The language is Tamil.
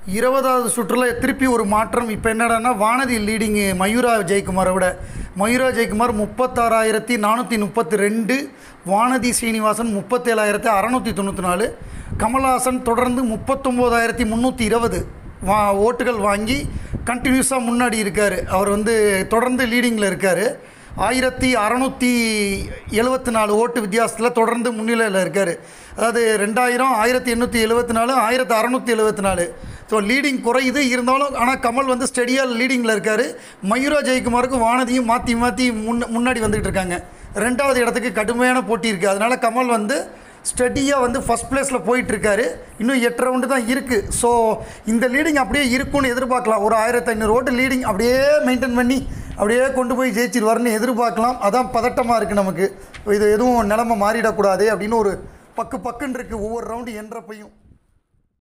இருபதாவது சுற்றில் திருப்பி ஒரு மாற்றம் இப்போ என்னடான்னா வானதி லீடிங்கு மயூரா ஜெயக்குமாரை விட மயூரா ஜெயக்குமார் முப்பத்தாறாயிரத்தி நானூற்றி முப்பத்தி ரெண்டு வானதி சீனிவாசன் முப்பத்தேழாயிரத்தி அறநூற்றி தொண்ணூற்றி நாலு கமல்ஹாசன் தொடர்ந்து முப்பத்தொம்போதாயிரத்தி முந்நூற்றி இருபது வா ஓட்டுகள் வாங்கி கண்டினியூஸாக முன்னாடி இருக்கார் அவர் வந்து தொடர்ந்து லீடிங்கில் இருக்கார் ஆயிரத்தி அறநூற்றி எழுபத்தி நாலு ஓட்டு வித்தியாசத்தில் தொடர்ந்து முன்னிலையில் இருக்கார் அதாவது ரெண்டாயிரம் ஆயிரத்தி எண்ணூற்றி எழுபத்தி நாலு ஆயிரத்தி அறநூற்றி எழுபத்தி நாலு ஸோ லீடிங் குறையுது இருந்தாலும் ஆனால் கமல் வந்து ஸ்டெடியாக லீடிங்கில் இருக்கார் மயூரா ஜெயக்குமாருக்கும் வானதியும் மாற்றி மாற்றி முன் முன்னாடி வந்துகிட்டு இருக்காங்க ரெண்டாவது இடத்துக்கு கடுமையான போட்டி இருக்குது அதனால் கமல் வந்து ஸ்டடியாக வந்து ஃபஸ்ட் பிளேஸில் போயிட்டுருக்காரு இன்னும் எட்டு ரவுண்டு தான் இருக்குது ஸோ இந்த லீடிங் அப்படியே இருக்கும்னு எதிர்பார்க்கலாம் ஒரு ஆயிரத்தி ஐநூறு ஓட்டு லீடிங் அப்படியே மெயின்டைன் பண்ணி அப்படியே கொண்டு போய் ஜெயிச்சிருவாருன்னு எதிர்பார்க்கலாம் அதான் பதட்டமாக இருக்குது நமக்கு இது எதுவும் நிலமை மாறிடக்கூடாது அப்படின்னு ஒரு பக்கு பக்குன்னு இருக்குது ஒவ்வொரு ரவுண்டு என்றப்பையும்